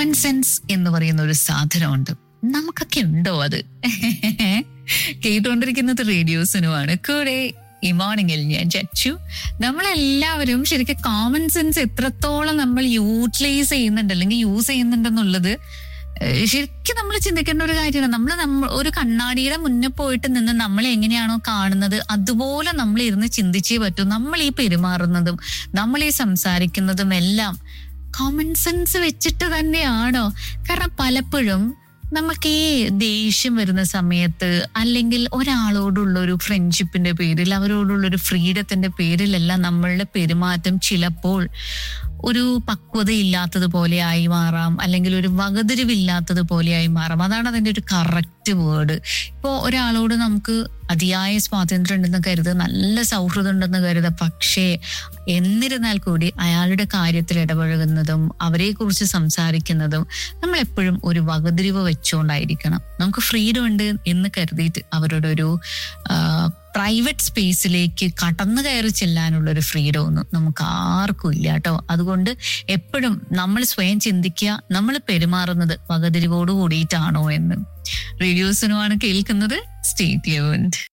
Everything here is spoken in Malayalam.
കോമൺ സെൻസ് എന്ന് പറയുന്ന ഒരു സാധനമുണ്ട് നമുക്കൊക്കെ ഉണ്ടോ അത് കേട്ടുകൊണ്ടിരിക്കുന്നത് റേഡിയോസിനുമാണ് കൂടെ ഈ മോർണിംഗിൽ ഞാൻ ചച്ചു നമ്മളെല്ലാവരും ശരിക്കും കോമൺ സെൻസ് എത്രത്തോളം നമ്മൾ യൂട്ടിലൈസ് ചെയ്യുന്നുണ്ട് അല്ലെങ്കിൽ യൂസ് ചെയ്യുന്നുണ്ടെന്നുള്ളത് ഏഹ് ശരിക്കും നമ്മൾ ചിന്തിക്കേണ്ട ഒരു കാര്യമാണ് നമ്മൾ നമ്മ ഒരു കണ്ണാടിയുടെ മുന്നിൽ പോയിട്ട് നിന്ന് നമ്മൾ എങ്ങനെയാണോ കാണുന്നത് അതുപോലെ നമ്മൾ ഇരുന്ന് ചിന്തിച്ചേ പറ്റൂ നമ്മൾ ഈ പെരുമാറുന്നതും നമ്മൾ ഈ സംസാരിക്കുന്നതും എല്ലാം കോമൺ സെൻസ് വെച്ചിട്ട് തന്നെയാണോ കാരണം പലപ്പോഴും നമുക്ക് ഈ ദേഷ്യം വരുന്ന സമയത്ത് അല്ലെങ്കിൽ ഒരാളോടുള്ള ഒരു ഫ്രണ്ട്ഷിപ്പിന്റെ പേരിൽ അവരോടുള്ള ഒരു ഫ്രീഡത്തിന്റെ പേരിലെല്ലാം നമ്മളുടെ പെരുമാറ്റം ചിലപ്പോൾ ഒരു പക്വതയില്ലാത്തത് പോലെ ആയി മാറാം അല്ലെങ്കിൽ ഒരു വകതിരിവില്ലാത്തത് പോലെ ആയി മാറാം അതാണ് അതിന്റെ ഒരു കറക്റ്റ് വേർഡ് ഇപ്പോൾ ഒരാളോട് നമുക്ക് അതിയായ സ്വാതന്ത്ര്യം ഉണ്ടെന്ന് കരുതുക നല്ല സൗഹൃദം ഉണ്ടെന്ന് കരുതുക പക്ഷേ എന്നിരുന്നാൽ കൂടി അയാളുടെ കാര്യത്തിൽ ഇടപഴകുന്നതും അവരെ കുറിച്ച് സംസാരിക്കുന്നതും നമ്മൾ എപ്പോഴും ഒരു വകതിരിവ് വെച്ചുകൊണ്ടായിരിക്കണം നമുക്ക് ഫ്രീഡം ഉണ്ട് എന്ന് കരുതിയിട്ട് അവരുടെ ഒരു പ്രൈവറ്റ് സ്പേസിലേക്ക് കടന്നു കയറി ചെല്ലാനുള്ള ഒരു ഫ്രീഡം ഒന്നും നമുക്ക് ആർക്കും ഇല്ല കേട്ടോ അതുകൊണ്ട് എപ്പോഴും നമ്മൾ സ്വയം ചിന്തിക്കുക നമ്മൾ പെരുമാറുന്നത് വകതിരിവോട് കൂടിയിട്ടാണോ എന്ന് റേഡിയോസിനുമാണ് കേൾക്കുന്നത് സ്റ്റേറ്റ് യൂണ്ട്